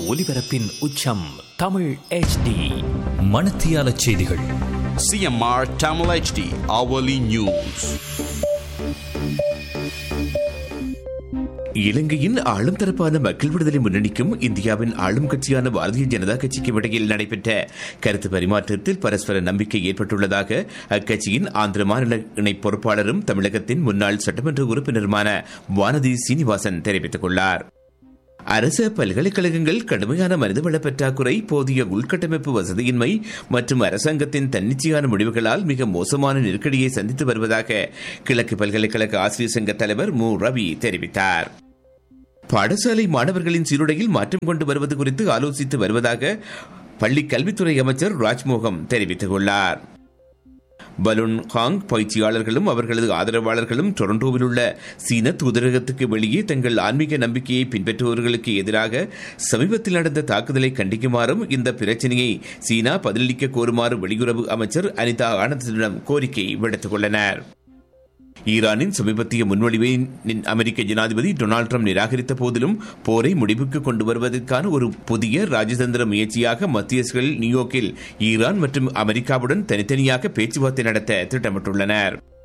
ஒலிபரப்பின் உச்சம் தமிழ் HD மணத்தியால செய்திகள் CMR Tamil HD hourly news. இலங்கையின் ஆளும் தரப்பான மக்கள் விடுதலை முன்னணிக்கும் இந்தியாவின் ஆளும் கட்சியான பாரதிய ஜனதா கட்சிக்கும் இடையில் நடைபெற்ற கருத்து பரிமாற்றத்தில் பரஸ்பர நம்பிக்கை ஏற்பட்டுள்ளதாக அக்கட்சியின் ஆந்திர மாநில இணை பொறுப்பாளரும் தமிழகத்தின் முன்னாள் சட்டமன்ற உறுப்பினருமான வானதி சீனிவாசன் தெரிவித்துக் கொண்டார் அரச பல்கலைக்கழகங்கள் கடுமையான மனிதவள பற்றாக்குறை போதிய உள்கட்டமைப்பு வசதியின்மை மற்றும் அரசாங்கத்தின் தன்னிச்சையான முடிவுகளால் மிக மோசமான நெருக்கடியை சந்தித்து வருவதாக கிழக்கு பல்கலைக்கழக ஆசிரியர் சங்க தலைவர் மு ரவி தெரிவித்தார் பாடசாலை மாணவர்களின் சீருடையில் மாற்றம் கொண்டு வருவது குறித்து ஆலோசித்து வருவதாக பள்ளி கல்வித்துறை அமைச்சர் ராஜ்மோகம் தெரிவித்துள்ளார் பலூன் ஹாங் பயிற்சியாளர்களும் அவர்களது ஆதரவாளர்களும் டொரண்டோவில் உள்ள சீன தூதரகத்துக்கு வெளியே தங்கள் ஆன்மீக நம்பிக்கையை பின்பற்றுபவர்களுக்கு எதிராக சமீபத்தில் நடந்த தாக்குதலை கண்டிக்குமாறும் இந்த பிரச்சனையை சீனா பதிலளிக்க கோருமாறு வெளியுறவு அமைச்சர் அனிதா ஆனந்திடம் கோரிக்கை விடுத்துக் கொண்டனர் ஈரானின் சமீபத்திய முன்மொழிவை அமெரிக்க ஜனாதிபதி டொனால்டு ட்ரம்ப் நிராகரித்த போதிலும் போரை முடிவுக்கு கொண்டு வருவதற்கான ஒரு புதிய ராஜதந்திர முயற்சியாக மத்தியஸ்கள் நியூயார்க்கில் ஈரான் மற்றும் அமெரிக்காவுடன் தனித்தனியாக பேச்சுவார்த்தை நடத்த திட்டமிட்டுள்ளனர்